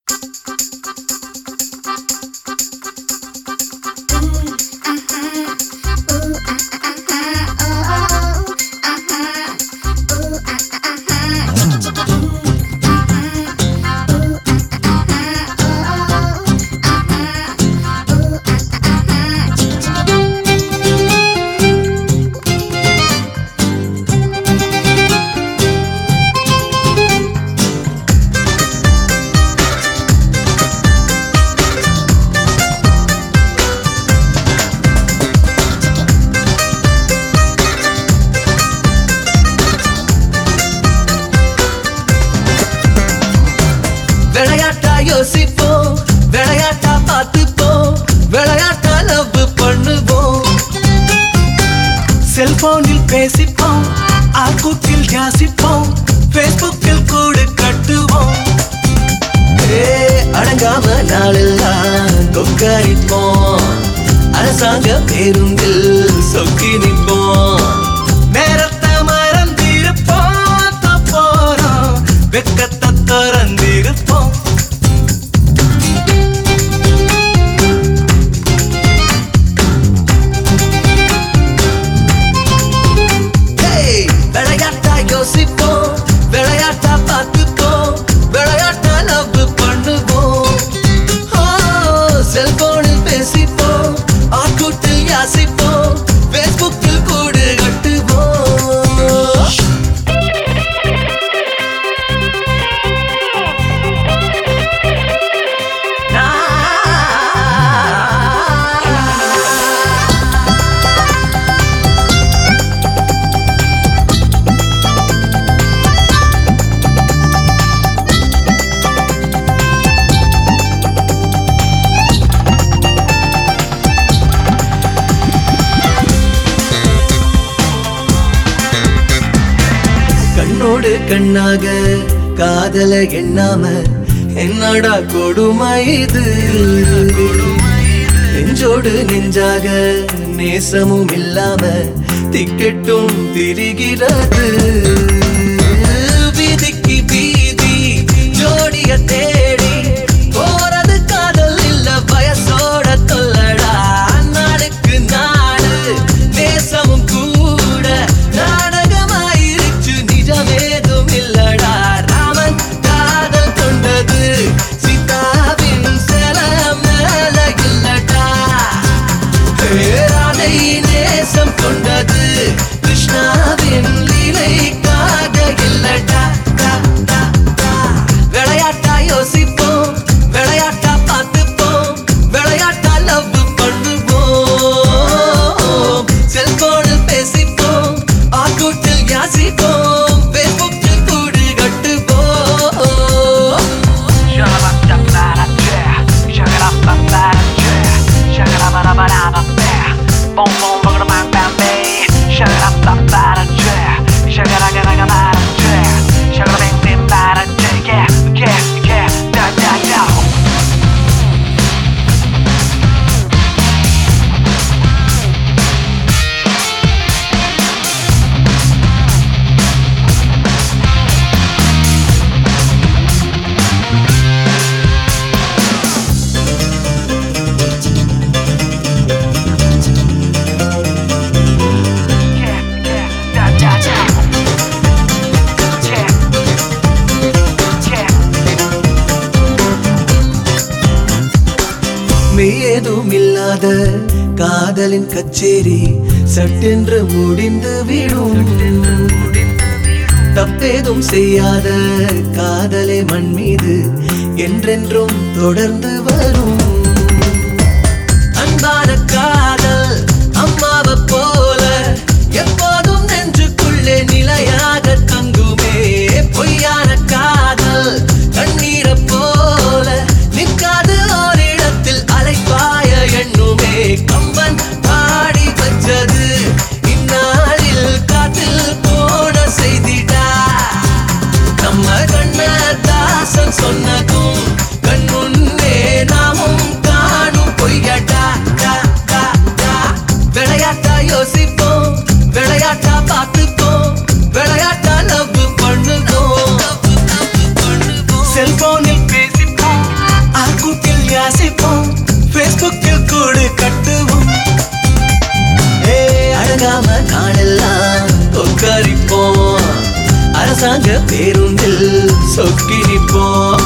விளையாட்டா யோசிப்போம் விளையாட்டா பார்த்துப்போம் விளையாட்டா லவ் பண்ணுவோம் செல்போனில் பேசிப்போம் ஆக்கூத்தில் யாசிப்போம் பேஸ்புக்கில் கூடு கட்டுவோம் ஏ, அடங்காம நாளெல்லாம் கொக்கரிப்போம் அரசாங்க பேருந்தில் சொக்கி நிற்போம் நேரத்தை மறந்திருப்போம் தப்போறோம் வெக்கத்தை திறந்திருப்போம் Hey! விளையாட்டா யோசிப்போம் விளையாட்டா பார்த்துப்போம் விளையாட்டா லவ் பண்ணுவோம் செல்போனில் பேசிப்போம் ஆட்கூட்டில் யாசிப்போம் பேஸ்புக்கில் கூடு கட்டுவோம் கண்ணோடு கண்ணாக காதல எண்ணாம என்னடா கொடுமை இது நெஞ்சோடு நெஞ்சாக நேசமும் இல்லாம திக்கெட்டும் திரிகிறது வீதிக்கு வீதி ஜோடிய தேடி போறது காதல் இல்ல வயசோட தொல்லடா நாளுக்கு நாடு தேசமும் கூட நாடகமாயிருச்சு நிஜமேதும் இல்லடா ராமன் காதல் கொண்டது சீதாவின் சில மேல இல்லடா பேராதை நேசம் கொண்டது கிருஷ்ணாவின் லீலைக்காக இல்லடா டா, டா, டா. விளையாட்டா யோசிப்போம் விளையாட்டா பார்த்துப்போம் விளையாட்டா லவ் பண்ணுவோம் செல்போனில் பேசிப்போம் ஆக்கூட்டில் யாசிப்போம் பேஸ்புக்கில் கூடு கட்டுவோம் Boom boom bang bang bang bang Shut up bang bang bang Shut up bang bang bang Shut up bang bang bang Yeah yeah yeah Da da da Yeah yeah da da da Yeah Yeah மெய்யேதும் இல்லாத காதலின் கச்சேரி சட்டென்று முடிந்து விடும் தப்பேதும் செய்யாத காதலே மண் மீது என்றென்றும் தொடர்ந்து வரும் அன்பான காதல் அம்மாவை போல எப்போதும் நெஞ்சுக்குள்ளே நிலையாக தங்குமே பொய்யான காதல் கண்ணீரை போல நிற்காது ஓரிடத்தில் அலைப்பாய எண்ணுமே கம்பன் பாடி வச்சது இந்நாளில் காத்தில் போன செய்திடா நம்ம கண்ண தாசன் சொன்னதும் கண் முன்னே நாமும் யாசிப்போம் Facebookல் கூடு கட்டுவோம் ஏ அழகாம நாளெல்லாம் கொக்கரிப்போம் அரசாங்க பேருந்தில் சொக்கி நிப்போம்